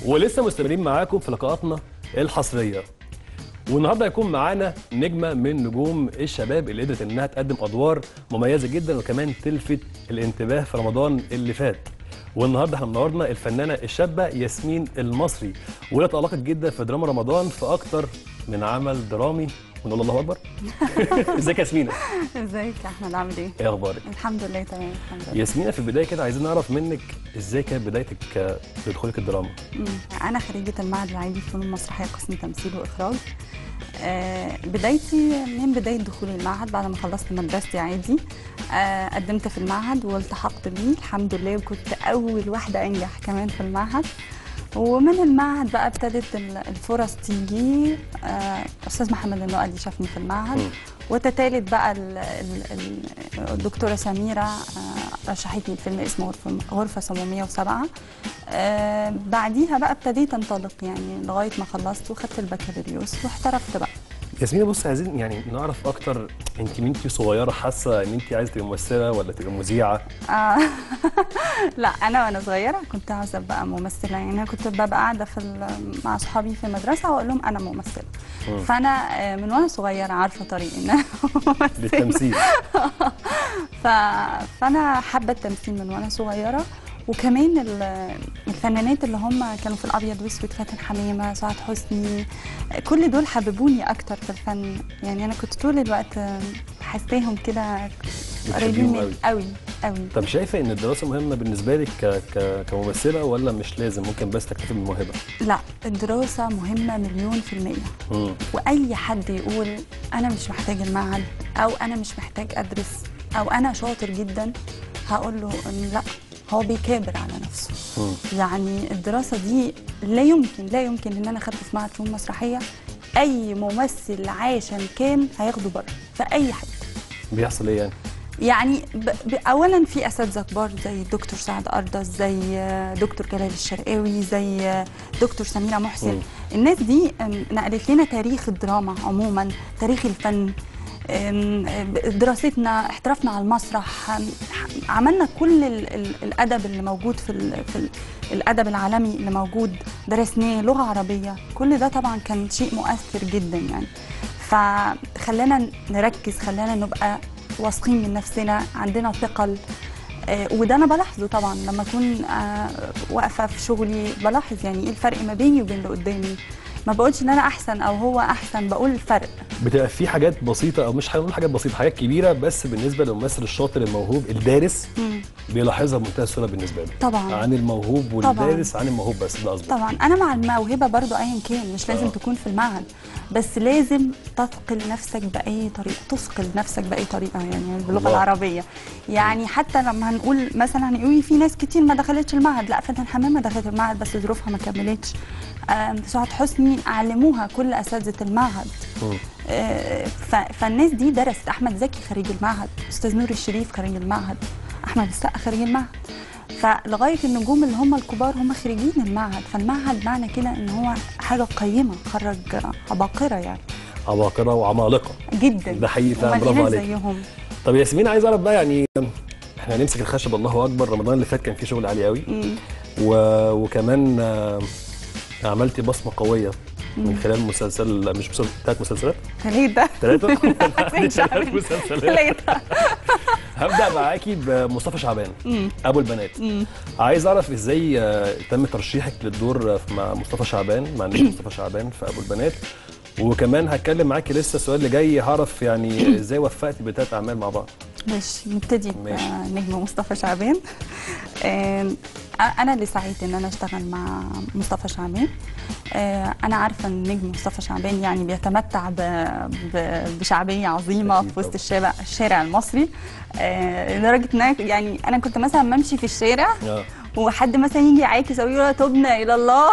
ولسه مستمرين معاكم في لقاءاتنا الحصريه والنهارده هيكون معانا نجمه من نجوم الشباب اللي قدرت انها تقدم ادوار مميزه جدا وكمان تلفت الانتباه في رمضان اللي فات والنهارده احنا منورنا الفنانه الشابه ياسمين المصري واللي تألقت جدا في دراما رمضان في اكتر من عمل درامي ونقول الله اكبر ازيك يا ياسمينه ازيك يا احمد عامل ايه؟ ايه اخبارك الحمد لله تمام الحمد لله ياسمينه في البدايه كده عايزين نعرف منك ازاي كانت بدايتك آه، في دخولك الدراما مم. انا خريجه المعهد العالي للفنون المسرحيه قسم تمثيل واخراج آه بدايتي من بدايه دخولي المعهد بعد ما خلصت مدرستي عادي آه قدمت في المعهد والتحقت بيه الحمد لله وكنت اول واحده انجح كمان في المعهد ومن المعهد بقى ابتدت ال- الفرص تيجي آه، استاذ محمد النقلي شافني في المعهد مم. وتتالت بقى ال- ال- ال- الدكتوره سميره آه، رشحتني فيلم اسمه غرفه غرفه 707 آه، بعديها بقى ابتديت انطلق يعني لغايه ما خلصت وخدت البكالوريوس واحترفت بقى ياسمينه بص عايزين يعني نعرف اكتر انت من انت صغيره حاسه ان انت عايزه تبقي ممثله ولا تبقي مذيعه آه. لا انا وانا صغيره كنت عاوزه ابقى ممثله يعني انا كنت ببقى قاعده في ال- مع اصحابي في المدرسه واقول لهم انا ممثله مم. فانا آه، من وانا صغيره عارفه طريقي ان انا ممثله للتمثيل ف... فانا حابه التمثيل من وانا صغيره وكمان ال- الفنانات اللي هم كانوا في الابيض واسود فاتن حمامه سعاد حسني كل دول حببوني اكتر في الفن يعني انا كنت طول الوقت حاساهم كده قريبين بتحبيهم من قوي قوي طب شايفه ان الدراسه مهمه بالنسبه لك ك... ك... كممثله ولا مش لازم ممكن بس تكتفي بالموهبه لا الدراسه مهمه مليون في الميه مم. واي حد يقول انا مش محتاج المعهد او انا مش محتاج ادرس او انا شاطر جدا هقول له إن لا هو بيكابر على نفسه مم. يعني الدراسه دي لا يمكن لا يمكن ان انا خدت في معهد فنون مسرحيه اي ممثل عاشا كان هياخده بره في اي حته بيحصل ايه يعني يعني ب... ب... اولا في اساتذه كبار زي الدكتور سعد اردس زي آه، دكتور جلال الشرقاوي زي آه، دكتور سميره محسن مم. الناس دي أم، نقلت لنا تاريخ الدراما عموما تاريخ الفن أم، دراستنا احترافنا على المسرح أم، عملنا كل ال- ال- الادب اللي موجود في ال في ال الادب العالمي اللي موجود درسناه لغه عربيه كل ده طبعا كان شيء مؤثر جدا يعني فخلانا نركز خلانا نبقى واثقين من نفسنا عندنا ثقل آه، وده انا بلاحظه طبعا لما اكون آه، واقفه في شغلي بلاحظ يعني ايه الفرق ما بيني وبين اللي قدامي ما بقولش ان انا احسن او هو احسن بقول الفرق بتبقى في حاجات بسيطه او مش هنقول حاجات بسيطه حاجات كبيره بس بالنسبه للممثل الشاطر الموهوب الدارس مم. بيلاحظها بمنتهى السهوله بالنسبه له طبعا عن الموهوب طبعاً. والدارس عن الموهوب بس ده قصدي طبعا انا مع الموهبه برضو ايا كان مش لازم آه. تكون في المعهد بس لازم تثقل نفسك باي طريقه تثقل نفسك باي طريقه يعني باللغه الله. العربيه يعني حتى لما هنقول مثلا هنقول في ناس كتير ما دخلتش المعهد لا فاتن حمامه دخلت المعهد بس ظروفها ما كملتش آم، سعاد حسني علموها كل اساتذه المعهد مم. آه، ف- فالناس دي درست احمد زكي خريج المعهد استاذ نور الشريف خريج المعهد احمد السقا خريج المعهد فلغايه النجوم اللي هم الكبار هم خريجين المعهد فالمعهد معنى كده ان هو حاجه قيمه خرج عباقره يعني عباقره وعمالقه جدا ده حقيقي فعلا وما برافو لقيناش عليك زيهم طب يا ياسمين عايز اعرف بقى يعني احنا هنمسك الخشب الله اكبر رمضان اللي فات كان فيه شغل عالي قوي مم. و... وكمان آه، عملتي بصمه قويه من مم. خلال مسلسل مش مسلسل ثلاث مسلسلات ثلاثه ثلاثه مش عارف. ثلاث مسلسلات ثلاثه هبدا معاكي بمصطفى شعبان مم. ابو البنات مم. عايز اعرف ازاي آه، تم ترشيحك للدور مع مصطفى شعبان مع نجم مصطفى شعبان في ابو البنات وكمان هتكلم معاكي لسه السؤال اللي جاي هعرف يعني ازاي وفقتي بثلاث اعمال مع بعض ماشي نبتدي ماشي. بنجم مصطفى شعبان آم، انا اللي سعيت ان انا اشتغل مع مصطفى شعبان آه، انا عارفه ان نجم مصطفى شعبان يعني بيتمتع ب- ب- بشعبيه عظيمه أكيد في وسط طبعاً. الشارع الشارع المصري آه، لدرجه ان أنا يعني انا كنت مثلا بمشي في الشارع اه وحد مثلا يجي يعاكس او يقول تبنا الى الله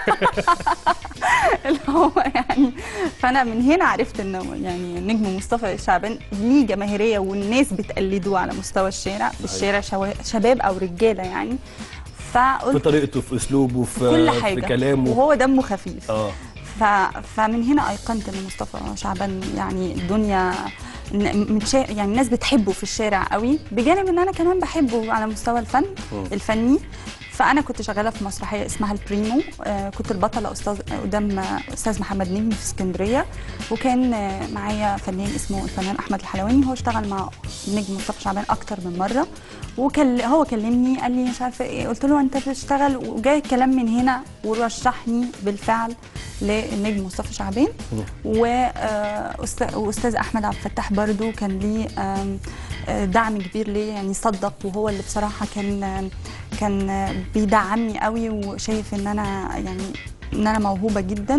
اللي هو يعني فانا من هنا عرفت انه يعني نجم مصطفى شعبان ليه جماهيريه والناس بتقلده على مستوى الشارع في الشارع شوا- شباب او رجاله يعني في فقلت طريقته في اسلوبه في كل في حاجه كلامه وهو دمه خفيف اه ف... فمن هنا ايقنت ان مصطفى شعبان يعني الدنيا ن- متشا... يعني الناس بتحبه في الشارع قوي بجانب ان انا كمان بحبه على مستوى الفن مم. الفني فانا كنت شغاله في مسرحيه اسمها البريمو آه، كنت البطله استاذ قدام آه، استاذ محمد نجم في اسكندريه وكان آه، معايا فنان اسمه الفنان احمد الحلواني هو اشتغل مع نجم مصطفى شعبان اكتر من مره وكل هو كلمني قال لي مش عارفه ايه قلت له انت بتشتغل وجاي الكلام من هنا ورشحني بالفعل للنجم مصطفى شعبان وأست- واستاذ احمد عبد الفتاح برضو كان ليه آم، آه، دعم كبير ليه يعني صدق وهو اللي بصراحه كان آم، كان آه، بيدعمني قوي وشايف ان انا يعني ان انا موهوبه جدا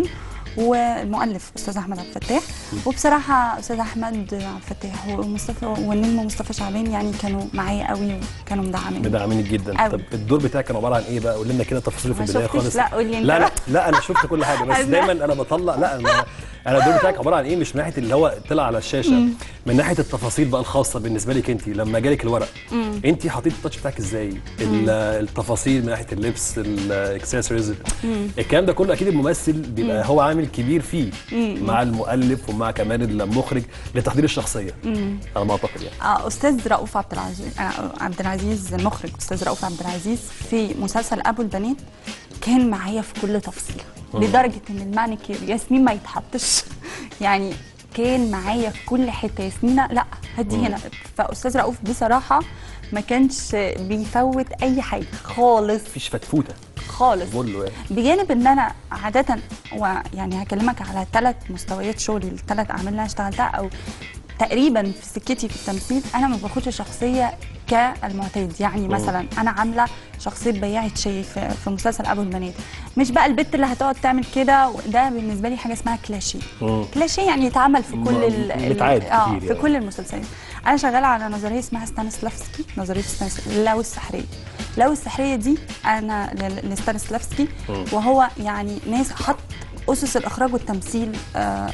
والمؤلف استاذ احمد عبد الفتاح وبصراحه استاذ احمد عبد الفتاح ومصطفى والنجم مصطفى شعبان يعني كانوا معايا قوي وكانوا مدعمين مدعمينك جدا أوي. طب الدور بتاعك كان عباره عن ايه بقى قول لنا كده تفاصيله في ما البدايه شفتش؟ خالص لا، قول لي أنت لا لا بقى. لا انا شفت كل حاجه بس أنا- دايما انا بطلع لا انا انا الدور بتاعك عباره عن ايه مش من ناحيه اللي هو طلع على الشاشه من ناحيه التفاصيل بقى الخاصه بالنسبه لك انت لما جالك الورق انت حطيتي التاتش بتاعك ازاي ال- التفاصيل من ناحيه اللبس الاكسسوارز الكلام ده كله اكيد الممثل بيبقى هو عامل كبير فيه مع المؤلف ومع كمان المخرج لتحضير الشخصيه على ما اعتقد يعني آه، استاذ رؤوف عبد العزيز آه، عبد العزيز مخرج استاذ رؤوف عبد العزيز في مسلسل ابو البنات كان معايا في كل تفصيله لدرجه ان المانيكير ياسمين ما يتحطش يعني كان معايا في كل حته ياسمينه لا هدي هنا فاستاذ رؤوف بصراحه ما كانش بيفوت اي حاجه خالص مفيش فتفوته خالص كله يعني بجانب ان انا عاده ويعني هكلمك على ثلاث مستويات شغلي الثلاث اعمال اللي انا اشتغلتها او تقريبا في سكتي في التمثيل انا ما باخدش شخصيه كالمعتاد يعني مثلا انا عامله شخصيه بياعه شاي في, في مسلسل ابو البنات مش بقى البت اللي هتقعد تعمل كده ده بالنسبه لي حاجه اسمها كلاشيه مم. كلاشيه يعني يتعمل في م- كل ال- ال- متعاد اه كتير في يعني. كل المسلسلات انا شغاله على نظريه اسمها ستانسلافسكي نظريه ستانسلافسكي لو السحريه لو السحريه دي انا ل- لستانسلافسكي وهو يعني ناس حط اسس الاخراج والتمثيل آه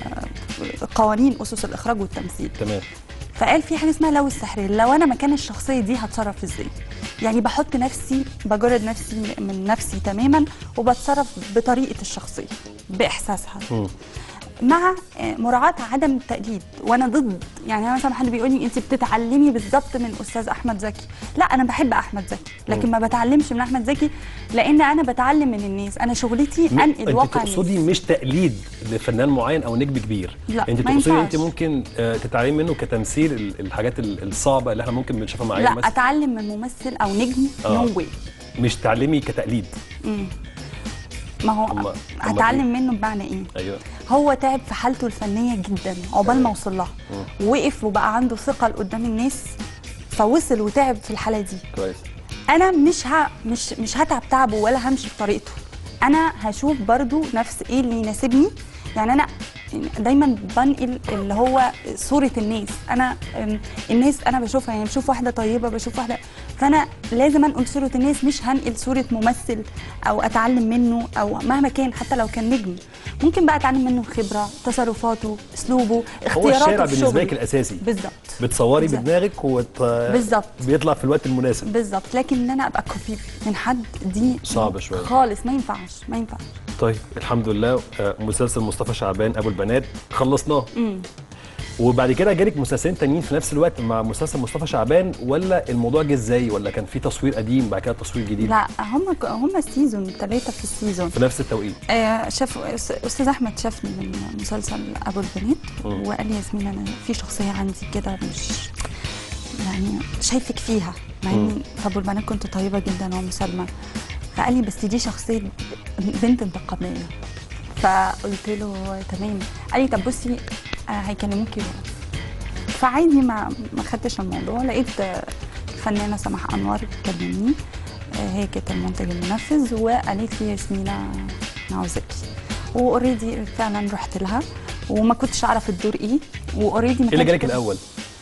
قوانين اسس الاخراج والتمثيل تمام فقال في حاجه اسمها لو السحريه لو انا مكان الشخصيه دي هتصرف ازاي يعني بحط نفسي بجرد نفسي من نفسي تماما وبتصرف بطريقه الشخصيه باحساسها مم. مع آه، مراعاه عدم التقليد وانا ضد يعني أنا مثلا حد بيقول لي انت بتتعلمي بالظبط من استاذ احمد زكي لا انا بحب احمد زكي لكن ما بتعلمش من احمد زكي لان انا بتعلم من الناس انا شغلتي م- انقل انت واقع تقصدي الناس مش تقليد لفنان معين او نجم كبير لا، انت ما تقصدي انت ينفعش. ممكن آه، تتعلمي منه كتمثيل ال- الحاجات ال- الصعبه اللي احنا ممكن بنشوفها مع اي لا ممثل اتعلم من ممثل او نجم آه. نو واي مش تعلمي كتقليد ما هو أما- أما هتعلم منه بمعنى ايه ايوه هو تعب في حالته الفنيه جدا عقبال ما وصل لها وقف وبقى عنده ثقل قدام الناس فوصل وتعب في الحاله دي كويس انا مش ه... مش مش هتعب تعبه ولا همشي بطريقته انا هشوف برضو نفس ايه اللي يناسبني يعني انا دايما بنقل اللي هو صوره الناس انا أم، الناس انا بشوفها يعني بشوف واحده طيبه بشوف واحده فانا لازم انقل صوره الناس مش هنقل صوره ممثل او اتعلم منه او مهما كان حتى لو كان نجم ممكن بقى اتعلم منه خبره تصرفاته اسلوبه هو اختياراته الشارع في بالنسبه لك شغله. الاساسي بالظبط بتصوري بالظبط. بدماغك وت... بالظبط. بيطلع في الوقت المناسب بالظبط لكن ان انا ابقى كوبي من حد دي صعب شوية. خالص ما ينفعش ما ينفعش طيب الحمد لله آه، مسلسل مصطفى شعبان ابو البنات خلصناه وبعد كده جالك مسلسلين تانيين في نفس الوقت مع مسلسل مصطفى شعبان ولا الموضوع جه ازاي ولا كان في تصوير قديم بعد كده تصوير جديد لا هم هم سيزون ثلاثه في السيزون في نفس التوقيت آه شاف أس- استاذ احمد شافني من مسلسل ابو البنات وقال لي ياسمين انا في شخصيه عندي كده مش يعني شايفك فيها مع ان في ابو البنات كنت طيبه جدا ومسالمه فقال لي بس دي شخصيه بنت انتقاميه فقلت له تمام قال لي طب بصي آه هيكلموكي فعادي ما ما خدتش الموضوع لقيت آه، الفنانه سماح انور كلمني آه، هي كانت المنتج المنفذ وقالت لي ياسمينة انا عاوزاكي واوريدي فعلا رحت لها وما كنتش اعرف الدور ايه واوريدي ايه اللي جالك الاول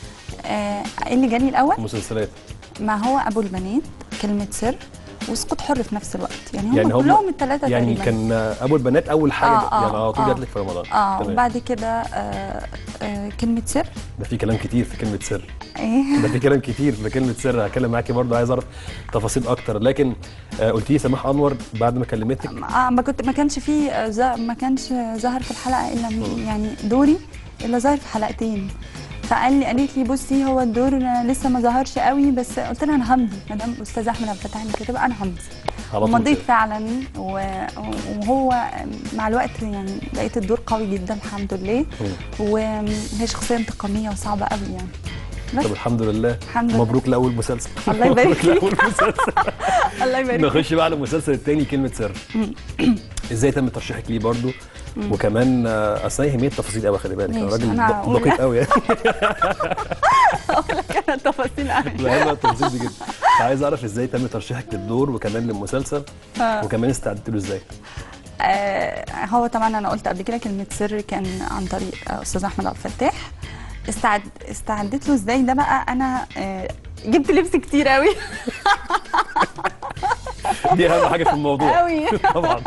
آه، ايه اللي جالي الاول مسلسلات ما هو ابو البنات كلمه سر وسقوط حر في نفس الوقت يعني هم يعني هم- كلهم الثلاثه يعني تقريبا كان آه، ابو البنات اول حاجه آه، آه، يعني على طول آه. جات لك في رمضان اه تمام. وبعد كده آه آه كلمه سر ده في كلام كتير في كلمه سر ايه ده في كلام كتير في كلمه سر هتكلم معاكي برضه عايز اعرف تفاصيل اكتر لكن آه، قلت لي سماح انور بعد ما كلمتك آه ما كنت ما كانش فيه آه، ز- ما كانش ظهر في الحلقه الا م- يعني دوري الا ظهر في حلقتين فقال لي قالت لي بصي هو الدور لسه ما ظهرش قوي بس قلت لها انا همضي ما دام استاذ احمد عبد الفتاح اللي كاتبها انا همضي على طول ومضيت كده. فعلا و- وهو مع الوقت يعني لقيت الدور قوي جدا الحمد لله وهي شخصيه انتقاميه وصعبه قوي يعني بس طب الحمد لله الحمد لله. مبروك لاول مسلسل الله يبارك مبروك فيك. لاول مسلسل الله يبارك فيك. نخش بقى على المسلسل الثاني كلمه سر ازاي تم ترشيحك ليه برضو وكمان آه، اصل هي يهمني التفاصيل قوي خلي بالك انا ماشي، راجل أنا دق- هقول. دقيق قوي يعني اقول لك انا التفاصيل قوي بحب التفاصيل دي جدا فعايز اعرف ازاي تم ترشيحك للدور وكمان للمسلسل آه. وكمان استعدت له ازاي آه، هو طبعا انا قلت قبل كده كلمه سر كان عن طريق آه، استاذ احمد عبد الفتاح استعد استعدت له ازاي ده بقى انا آه، جبت لبس كتير قوي دي اهم حاجه في الموضوع قوي طبعا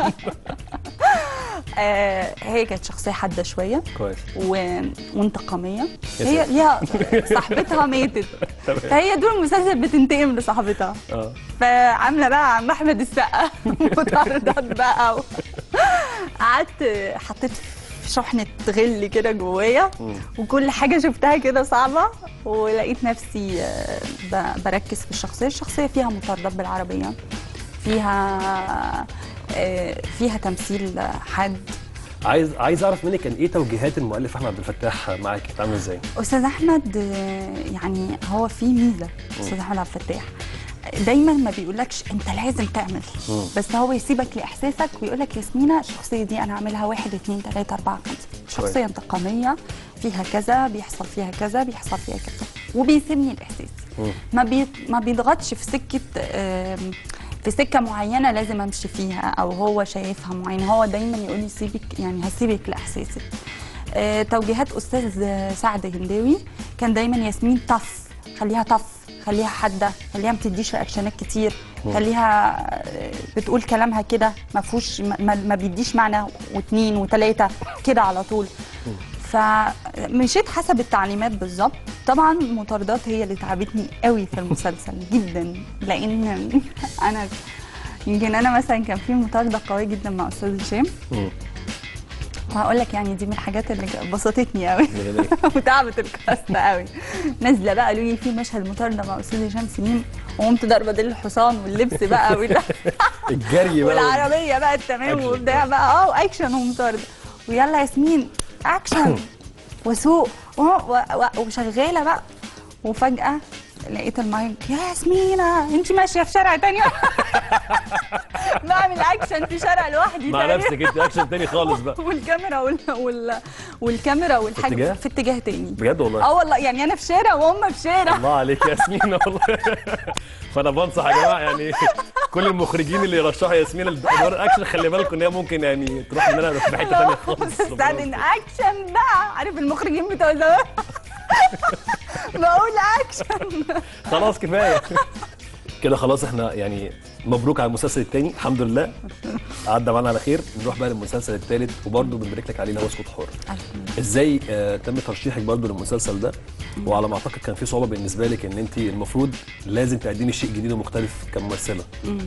آه، هي كانت شخصيه حاده شويه كويس و... وانتقاميه يا هي ساتر. ليها صاحبتها ماتت فهي دول المسلسل بتنتقم لصاحبتها اه فعامله بقى عم احمد السقا مطاردات بقى و- قعدت حطيت في شحنه غل كده جوايا وكل حاجه شفتها كده صعبه ولقيت نفسي آه، ب- بركز في الشخصيه الشخصيه فيها مطاردات بالعربيه فيها آه، فيها تمثيل حاد عايز عايز اعرف منك كان ايه توجيهات المؤلف احمد عبد الفتاح معاك كانت عامله ازاي استاذ احمد آه، يعني هو في ميزه استاذ احمد عبد الفتاح دايما ما بيقولكش انت لازم تعمل مم. بس هو يسيبك لاحساسك ويقول لك ياسمينه الشخصيه دي انا هعملها واحد اتنين تلاته اربعه خمسه شخصيه انتقاميه فيها كذا بيحصل فيها كذا بيحصل فيها كذا وبيسيبني الاحساس مم. ما بي ما بيضغطش في سكه آم، في سكه معينه لازم امشي فيها او هو شايفها معينه هو دايما يقول لي سيبك يعني هسيبك لاحساسك آه، توجيهات استاذ سعد هنداوي كان دايما ياسمين طف خليها طف خليها حاده خليها ما تديش رياكشنات كتير خليها آه، بتقول كلامها كده ما فيهوش ما, ما- ما بيديش معنى واثنين وثلاثه كده على طول فمشيت حسب التعليمات بالظبط طبعا مطاردات هي اللي تعبتني قوي في المسلسل جدا لان انا يمكن انا مثلا كان في مطارده قويه جدا مع استاذ هشام مم. وهقول لك يعني دي من الحاجات اللي بسطتني قوي جميل. وتعبت الكاست قوي نازله بقى قالوا لي في مشهد مطارده مع استاذ هشام سليم وقمت ضاربه ديل الحصان واللبس بقى وال- الجري بقى والعربيه بقى التمام أكشن. وبتاع بقى اه واكشن ومطارده ويلا ياسمين اكشن وسوق و- و- و- وشغاله بقى وفجاه لقيت المايك يا ياسمينه انت ماشيه في شارع تاني بعمل اكشن في شارع لوحدي مع تقريباً. نفسك انت اكشن تاني خالص بقى والكاميرا وال... وال... والكاميرا والحاجه اتجاه؟ في اتجاه تاني بجد والله اه والله يعني انا في شارع وهم في شارع الله عليك يا ياسمين والله فانا بنصح يا جماعه يعني كل المخرجين اللي يرشحوا ياسمين الادوار الاكشن خلي بالكم ان هي ممكن يعني تروح مننا في حته ثانيه خالص استاذ ان اكشن بقى عارف المخرجين بتوع زمان بقول اكشن خلاص كفايه كده خلاص احنا يعني مبروك على المسلسل الثاني الحمد لله عدى معانا على خير نروح بقى للمسلسل الثالث وبرضه بنبارك لك عليه اللي هو اسكت حر ازاي آه تم ترشيحك برضه للمسلسل ده وعلى ما اعتقد كان في صعوبه بالنسبه لك ان انت المفروض لازم تقدمي شيء جديد ومختلف كممثله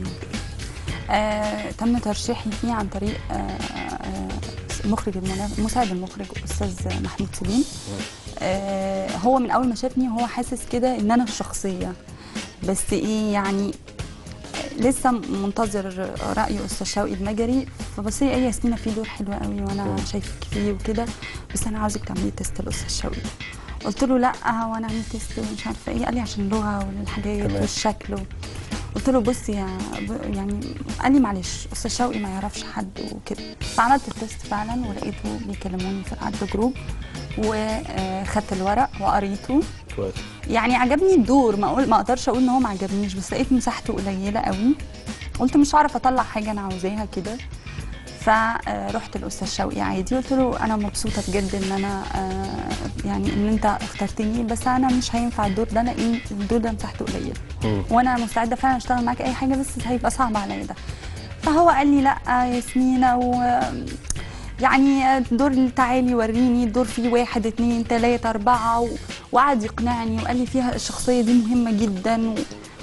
آه تم ترشيحي فيه عن طريق آه آه مخرج المنا... مساعد المخرج استاذ محمود سليم آه هو من اول ما شافني هو حاسس كده ان انا الشخصيه بس ايه يعني آه، لسه منتظر راي استاذ شوقي المجري فبص لي ايه ياسمينه في دور حلو قوي وانا شايفك فيه وكده بس انا عاوزك تعملي تيست لاستاذ شوقي قلت له لا وانا عملت تيست ومش عارفه ايه قال لي عشان اللغه والحاجات تمام. والشكل و... قلت له بصي يا ب- يعني قال لي معلش استاذ شوقي ما يعرفش حد وكده فعملت التست فعلا ولقيته بيكلموني في قعده جروب وخدت الورق وقريته كويس يعني عجبني الدور ما اقول ما اقدرش اقول ان هو ما عجبنيش بس لقيت مساحته قليله قوي قلت مش هعرف اطلع حاجه انا عاوزاها كده فرحت الاستاذ شوقي عادي قلت له انا مبسوطه بجد ان انا آه، يعني ان انت اخترتني بس انا مش هينفع الدور ده لان الدور ده مساحته قليله مم. وانا مستعده فعلا اشتغل معاك اي حاجه بس هيبقى صعب عليا ده فهو قال لي لا ياسمينه و يعني الدور تعالي وريني الدور فيه واحد اتنين تلاته اربعه و... وقعد يقنعني وقال لي فيها الشخصيه دي مهمه جدا و...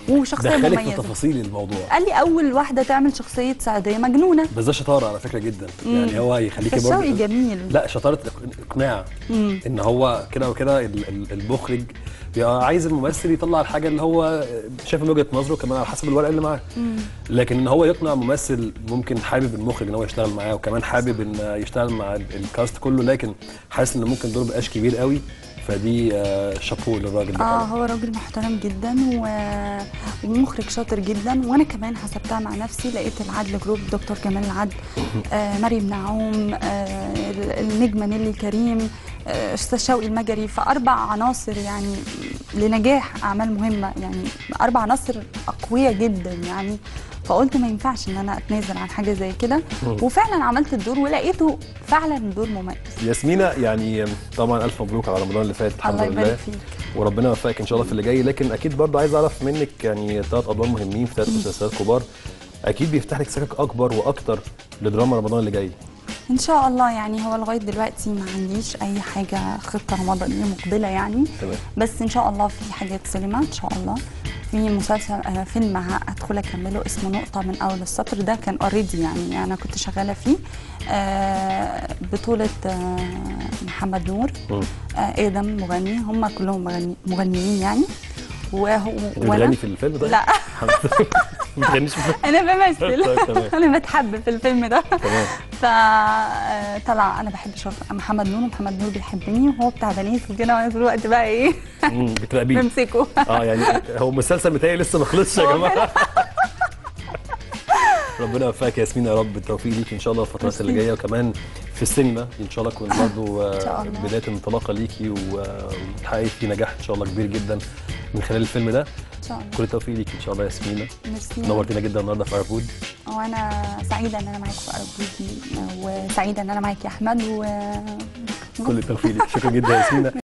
وشخصيه دخلك في مميزه تفاصيل الموضوع قال لي اول واحده تعمل شخصيه صعيديه مجنونه بس ده شطاره على فكره جدا يعني هو يخليكي بس شوقي برضه جميل لا شطاره اقناع مم. ان هو كده وكده ال- ال- المخرج بيبقى عايز الممثل يطلع الحاجه اللي هو شايف من وجهه نظره كمان على حسب الورق اللي معاه لكن ان هو يقنع ممثل ممكن حابب المخرج ان هو يشتغل معاه وكمان حابب ان يشتغل مع ال- الكاست كله لكن حاسس ان ممكن دوره مبقاش كبير قوي فدي آه، شابوه للراجل ده اه طبعاً. هو راجل محترم جدا و... ومخرج شاطر جدا وانا كمان حسبتها مع نفسي لقيت العدل جروب دكتور جمال العدل آه مريم نعوم آه ال- النجمه نيلي كريم آه، استاذ شوقي المجري فاربع عناصر يعني لنجاح اعمال مهمه يعني اربع عناصر اقوياء جدا يعني فقلت ما ينفعش ان انا اتنازل عن حاجه زي كده مم. وفعلا عملت الدور ولقيته فعلا دور مميز ياسمينة يعني طبعا الف مبروك على رمضان اللي فات الحمد الله لله يبارك فيك وربنا يوفقك ان شاء الله في اللي جاي لكن اكيد برضه عايز اعرف منك يعني ثلاث ادوار مهمين في ثلاث مسلسلات كبار اكيد بيفتح لك سكك اكبر واكتر لدراما رمضان اللي جاي ان شاء الله يعني هو لغايه دلوقتي ما عنديش اي حاجه خطه رمضانيه مقبله يعني تمام بس ان شاء الله في حاجات سينما ان شاء الله في مسلسل آه، فيلم هدخل اكمله اسمه نقطه من اول السطر ده كان اوريدي يعني انا كنت شغاله فيه آه، بطوله آه، محمد نور مم. آه، ادم مغني هم كلهم مغني مغنيين يعني وهو انت وأنا- بتغني في الفيلم ده؟ لا ما بتغنيش في الفيلم انا بمثل طيب، تمام. انا بتحب في الفيلم ده تمام فطلع انا بحب شرف محمد نور ومحمد نور بيحبني وهو بتاع بنات وكده وانا طول الوقت بقى ايه مم، بتراقبيه بمسكه اه يعني هو المسلسل بتاعي لسه ما خلصش يا هو جماعه ربنا يوفقك يا ياسمين يا رب التوفيق ليكي ان شاء الله الفترات اللي ميرسي. جايه وكمان في السينما ان شاء الله تكون برضه إن شاء الله. بدايه انطلاقه ليكي و- وتحققي في نجاح ان شاء الله كبير جدا من خلال الفيلم ده ان شاء الله كل التوفيق ليكي ان شاء الله يا ياسمين ميرسي نورتينا جدا النهارده في اربود وانا سعيده ان انا معاك في ارجوزي وسعيده ان انا معاك يا احمد و كل التوفيق ليكي شكرا جدا يا ياسمين